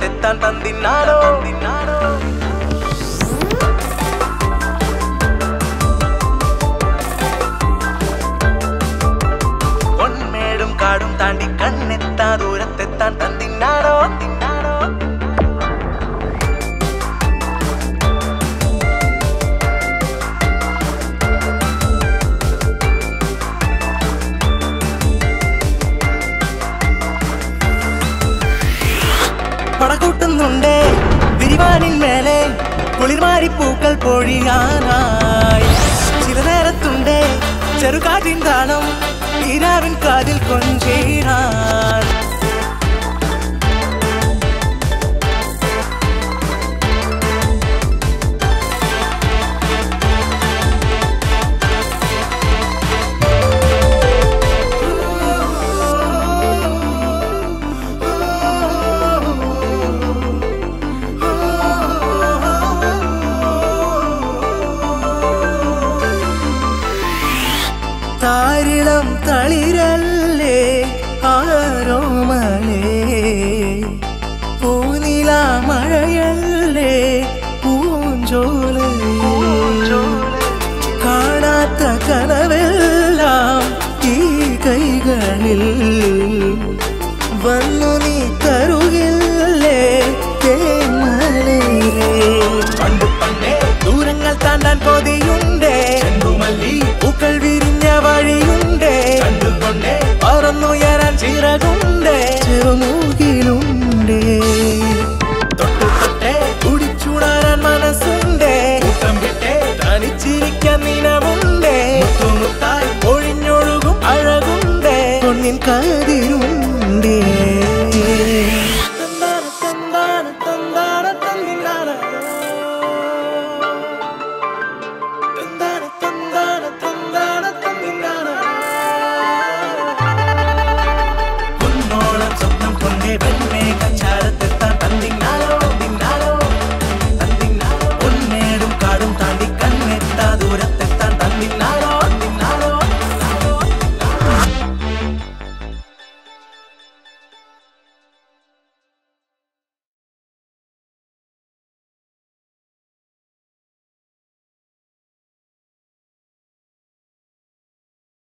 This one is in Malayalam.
ദൂരത്തെത്താൻ തന്നിന്നാടോ തിന്നാടോ പൊന്മേടും കാടും താണ്ടി കണ്ണെത്താ ദൂരത്തെത്താൻ തന്നിന്നാടോ തിന്നാടോ പടകൂട്ടുന്നുണ്ടേ വിരിവാനിൻ മേലെ കുളിർമാരി പൂക്കൾ പൊഴിയാനായി ചില നേരത്തുണ്ടേ ചെറുകാറ്റിൻ താളം ഈരാവിൻ കാതിൽ കൊഞ്ചേരാൻ താരിളം തളിരല്ലേ ആരോമലേ പൂനില മഴയല്ലേ പൂഞ്ചോല കാണാത്ത കനവെല്ലാം ഈ കൈകളിൽ വന്നു നീ തരുകില്ലേ തേന്മലരേ പണ്ട് പണ്ടേ ദൂരങ്ങൾ താണ്ടാൻ പോതി